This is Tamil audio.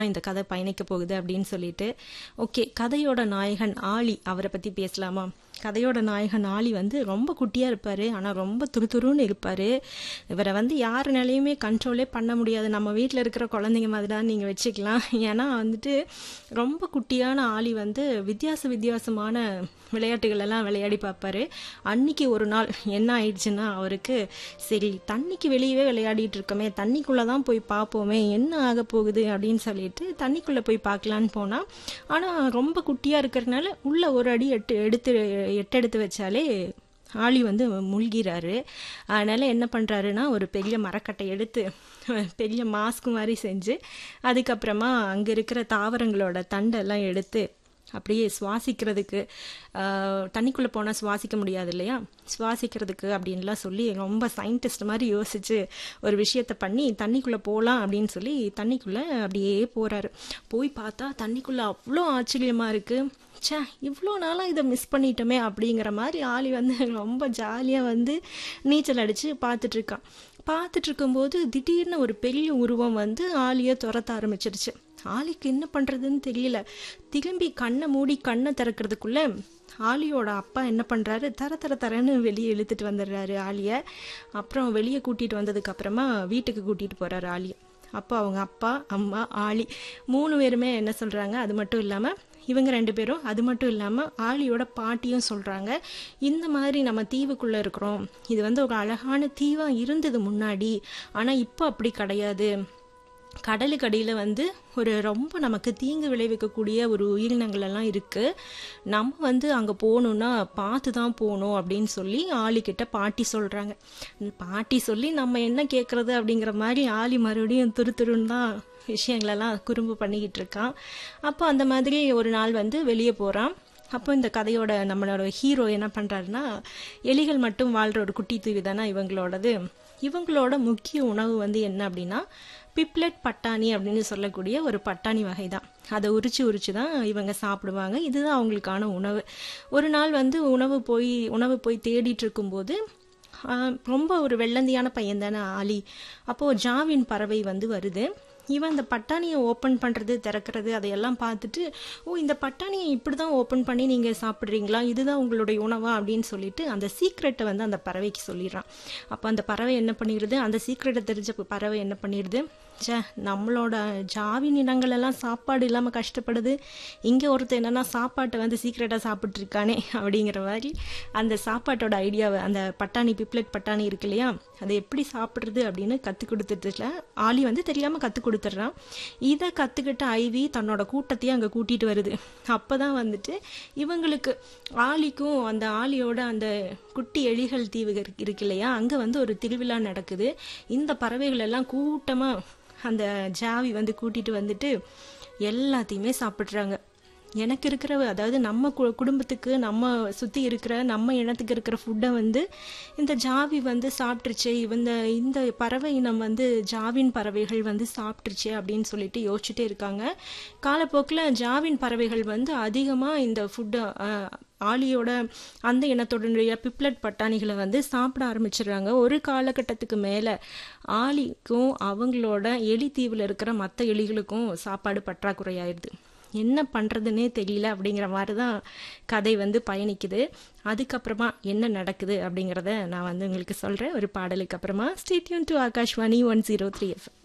இந்த கதை பயணிக்க போகுது அப்படின்னு சொல்லிட்டு ஓகே கதையோட நாயகன் ஆலி அவரை பத்தி பேசலாமா கதையோட நாயகன் ஆலி வந்து ரொம்ப குட்டியா இருப்பாரு ஆனா ரொம்ப துருதுருன்னு இருப்பாரு இவரை வந்து யாருனாலையுமே கண்ட்ரோலே பண்ண முடியாது நம்ம வீட்டில் இருக்கிற குழந்தைங்க மாதிரி தான் நீங்க வச்சுக்கலாம் ஏன்னா வந்துட்டு ரொம்ப குட்டியான ஆலி வந்து வித்தியாச வித்தியாசமான விளையாட்டுகள் எல்லாம் விளையாடி பார்ப்பாரு அன்னைக்கு ஒரு நாள் என்ன ஆயிடுச்சுன்னா அவருக்கு சரி தண்ணிக்கு வெளியவே விளையாடிட்டு இருக்கோமே தண்ணிக்குள்ள தான் போய் பார்ப்போமே என்ன ஆக போகுது அப்படின்னு சொல்லிட்டு தண்ணிக்குள்ள போய் பார்க்கலான்னு போனா ஆனா ரொம்ப குட்டியா இருக்கிறதுனால உள்ள ஒரு அடி எட்டு எடுத்து எட்டெடுத்து வச்சாலே ஆளி வந்து முழ்கிறாரு அதனால என்ன பண்றாருன்னா ஒரு பெரிய மரக்கட்டை எடுத்து பெரிய மாஸ்க் மாதிரி செஞ்சு அதுக்கப்புறமா அங்க இருக்கிற தாவரங்களோட தண்டெல்லாம் எடுத்து அப்படியே சுவாசிக்கிறதுக்கு தண்ணிக்குள்ளே போனால் சுவாசிக்க முடியாது இல்லையா சுவாசிக்கிறதுக்கு அப்படின்லாம் சொல்லி ரொம்ப சயின்டிஸ்ட் மாதிரி யோசிச்சு ஒரு விஷயத்த பண்ணி தண்ணிக்குள்ளே போகலாம் அப்படின்னு சொல்லி தண்ணிக்குள்ளே அப்படியே போகிறாரு போய் பார்த்தா தண்ணிக்குள்ளே அவ்வளோ ஆச்சரியமாக இருக்குது ச்சே இவ்வளோ நாளாக இதை மிஸ் பண்ணிட்டோமே அப்படிங்கிற மாதிரி ஆளி வந்து ரொம்ப ஜாலியாக வந்து நீச்சல் அடித்து பார்த்துட்ருக்கான் பார்த்துட்டு இருக்கும்போது திடீர்னு ஒரு பெரிய உருவம் வந்து ஆலியை துரத்த ஆரம்பிச்சிருச்சு ஆலிக்கு என்ன பண்ணுறதுன்னு தெரியல திரும்பி கண்ணை மூடி கண்ணை திறக்கிறதுக்குள்ள ஆலியோட அப்பா என்ன பண்ணுறாரு தர தர தரன்னு வெளியே இழுத்துட்டு வந்துடுறாரு ஆலியை அப்புறம் வெளியே கூட்டிகிட்டு வந்ததுக்கு அப்புறமா வீட்டுக்கு கூட்டிகிட்டு போகிறாரு ஆலியை அப்போ அவங்க அப்பா அம்மா ஆலி மூணு பேருமே என்ன சொல்கிறாங்க அது மட்டும் இல்லாமல் இவங்க ரெண்டு பேரும் அது மட்டும் இல்லாமல் ஆலியோட பாட்டியும் சொல்கிறாங்க இந்த மாதிரி நம்ம தீவுக்குள்ளே இருக்கிறோம் இது வந்து ஒரு அழகான தீவாக இருந்தது முன்னாடி ஆனால் இப்போ அப்படி கிடையாது கடலுக்கு அடியில் வந்து ஒரு ரொம்ப நமக்கு தீங்கு விளைவிக்கக்கூடிய ஒரு உயிரினங்கள் எல்லாம் இருக்கு நம்ம வந்து அங்கே போகணுன்னா பார்த்து தான் போகணும் அப்படின்னு சொல்லி ஆலிக்கிட்ட பாட்டி சொல்கிறாங்க பாட்டி சொல்லி நம்ம என்ன கேட்குறது அப்படிங்கிற மாதிரி ஆலி மறுபடியும் துரு துருன்னு தான் விஷயங்களெல்லாம் குறும்பு பண்ணிக்கிட்டு இருக்கான் அப்போ அந்த மாதிரி ஒரு நாள் வந்து வெளியே போகிறான் அப்போ இந்த கதையோட நம்மளோட ஹீரோ என்ன பண்ணுறாருன்னா எலிகள் மட்டும் வாழ்கிற ஒரு குட்டி தீவு தானே இவங்களோடது இவங்களோட முக்கிய உணவு வந்து என்ன அப்படின்னா பிப்லெட் பட்டாணி அப்படின்னு சொல்லக்கூடிய ஒரு பட்டாணி வகை தான் அதை உரிச்சு உரிச்சு தான் இவங்க சாப்பிடுவாங்க இதுதான் அவங்களுக்கான உணவு ஒரு நாள் வந்து உணவு போய் உணவு போய் தேடிட்டு இருக்கும்போது ரொம்ப ஒரு வெள்ளந்தியான பையன் தானே ஆலி அப்போது ஜாவின் பறவை வந்து வருது இவன் இந்த பட்டாணியை ஓப்பன் பண்ணுறது திறக்கிறது அதையெல்லாம் பார்த்துட்டு ஓ இந்த பட்டாணியை இப்படி தான் ஓப்பன் பண்ணி நீங்கள் சாப்பிட்றீங்களா இதுதான் உங்களுடைய உணவா அப்படின்னு சொல்லிட்டு அந்த சீக்ரெட்டை வந்து அந்த பறவைக்கு சொல்லிடுறான் அப்போ அந்த பறவை என்ன பண்ணிடுது அந்த சீக்ரெட்டை தெரிஞ்ச பறவை என்ன பண்ணிடுது சே நம்மளோட ஜாவின் இனங்கள் எல்லாம் சாப்பாடு இல்லாமல் கஷ்டப்படுது இங்கே ஒருத்தர் என்னன்னா சாப்பாட்டை வந்து சீக்ரெட்டாக சாப்பிட்ருக்கானே அப்படிங்கிற மாதிரி அந்த சாப்பாட்டோட ஐடியாவை அந்த பட்டாணி பிப்லெட் பட்டாணி இருக்கு இல்லையா அதை எப்படி சாப்பிட்றது அப்படின்னு கற்றுக் கொடுத்துட்டுல ஆலி வந்து தெரியாமல் கற்றுக் கொடுத்துட்றான் இதை கற்றுக்கிட்ட ஐவி தன்னோட கூட்டத்தையும் அங்கே கூட்டிகிட்டு வருது அப்போ தான் வந்துட்டு இவங்களுக்கு ஆலிக்கும் அந்த ஆலியோட அந்த குட்டி எலிகள் தீவு இருக்கு இல்லையா அங்கே வந்து ஒரு திருவிழா நடக்குது இந்த பறவைகள் எல்லாம் கூட்டமாக அந்த ஜாவி வந்து கூட்டிட்டு வந்துட்டு எல்லாத்தையுமே சாப்பிட்றாங்க எனக்கு இருக்கிற அதாவது நம்ம குடும்பத்துக்கு நம்ம சுற்றி இருக்கிற நம்ம இனத்துக்கு இருக்கிற ஃபுட்டை வந்து இந்த ஜாவி வந்து சாப்பிட்ருச்சு இந்த இந்த பறவை இனம் வந்து ஜாவின் பறவைகள் வந்து சாப்பிட்ருச்சு அப்படின்னு சொல்லிட்டு யோசிச்சுட்டே இருக்காங்க காலப்போக்கில் ஜாவின் பறவைகள் வந்து அதிகமாக இந்த ஃபுட்டை ஆலியோட அந்த இனத்தோடைய பிப்லட் பட்டாணிகளை வந்து சாப்பிட ஆரம்பிச்சிடுறாங்க ஒரு காலகட்டத்துக்கு மேலே ஆலிக்கும் அவங்களோட எலி தீவில் இருக்கிற மற்ற எலிகளுக்கும் சாப்பாடு பற்றாக்குறை ஆயிடுது என்ன பண்ணுறதுன்னே தெரியல அப்படிங்கிற மாதிரி தான் கதை வந்து பயணிக்குது அதுக்கப்புறமா என்ன நடக்குது அப்படிங்கிறத நான் வந்து உங்களுக்கு சொல்கிறேன் ஒரு பாடலுக்கு அப்புறமா stay tuned to Akashvani one zero three F